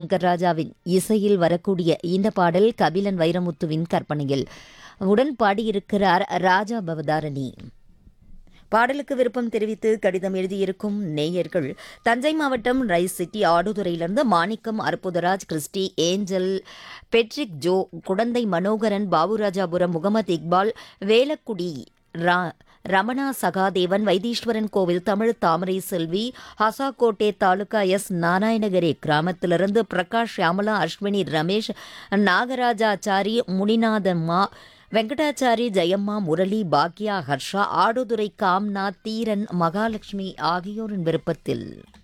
சங்கர் ராஜாவின் இசையில் வரக்கூடிய இந்த பாடல் கபிலன் வைரமுத்துவின் கற்பனையில் உடன் பாடியிருக்கிறார் ராஜா பவதாரணி பாடலுக்கு விருப்பம் தெரிவித்து கடிதம் எழுதியிருக்கும் நேயர்கள் தஞ்சை மாவட்டம் ரைஸ் சிட்டி ஆடுதுறையிலிருந்து Manickam Arputharaj Christy Angel Patrick Joe Kudanthai Manoharan Baburajapuram Mohammed Iqbal Velakkudi ரா ரமணா சகாதேவன் வைத்தீஸ்வரன் கோவில் தமிழ் தாமரை செல்வி ஹசாக்கோட்டே தாலுகா எஸ் நாராயணகரே கிராமத்திலிருந்து பிரகாஷ் ஷியாமலா அஸ்வினி ரமேஷ் நாகராஜாச்சாரி முனிநாதம்மா வெங்கடாச்சாரி ஜெயம்மா முரளி பாக்யா ஹர்ஷா ஆடுதுறை காம்நாத் தீரன் மகாலட்சுமி ஆகியோரின் விருப்பத்தில்